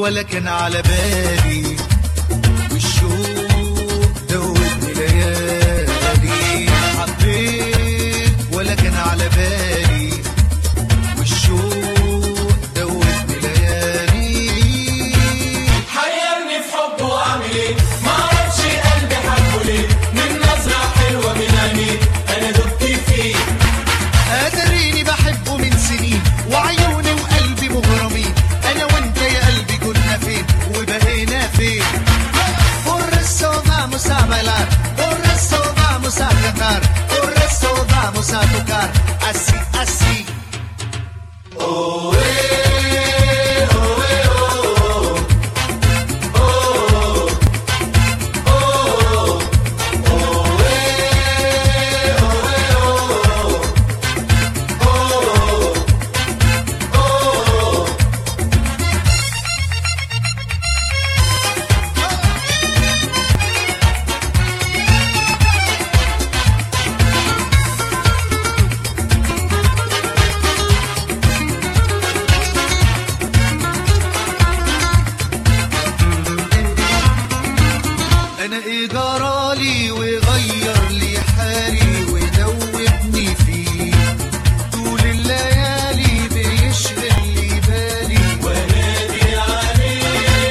ولا كان على بالي والشوق دوبني ليالي حبيت ولا كان على بالي والشوق دوبني ليالي حيرني في حبه واعمل ايه ما اعرفش قلبي حبه ليه من نظرة حلوة من عينيه انا دبت فيه اتريني بحبه من سنين وعيوني وقلبي مغرمين انا وانت يا قلبي كنا فين وبقينا فين por eso vamos a bailar por eso vamos a cantar por eso vamos a tocar así así انا ايه جرالي وغير لي حالي ودوبني فيه طول الليالي بيشغل لي بالي ونادي عليه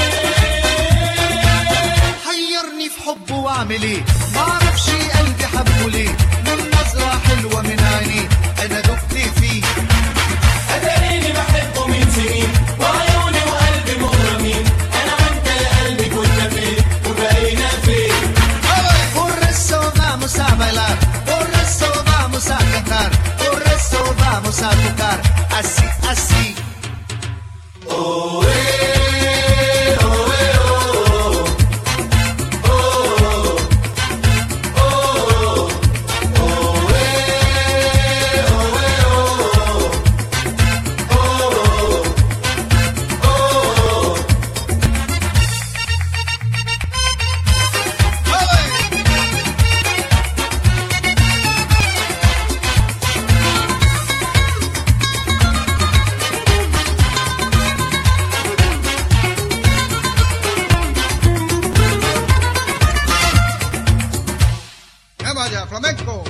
حيرني في حبه واعمل ايه معرفش قلبي حبه ليه من نظرة حلوة من عينيه انا دبت فيه اتريني بحبه من سنين وعيوني وقلبي مغرمين انا وانت يا قلبي كنا فين وبقينا فين Por eso vamos a bailar, por eso vamos a cantar, por eso vamos a tocar, así, así. ¡Eh, vaya, flamenco!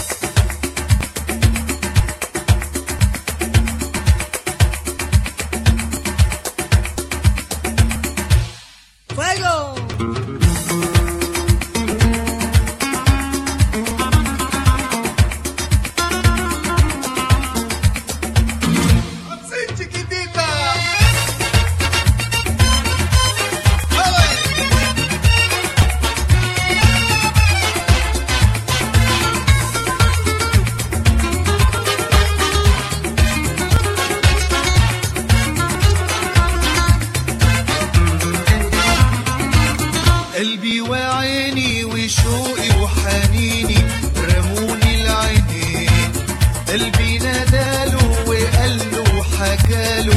¡Fuego! ¡Sí, chiquitita! قلبي وعيني وشوقي وحنيني رموني العينين قلبي ناداله وقال له وحكاله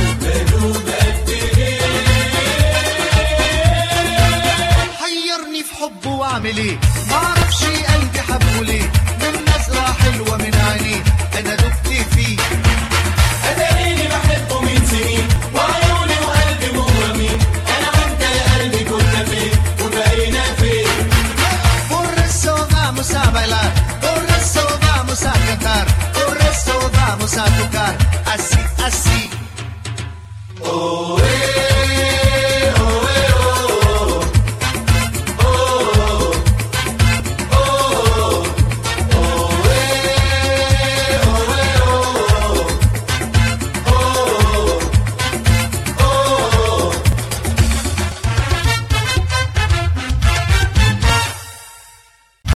حيرني في حبه واعمل ايه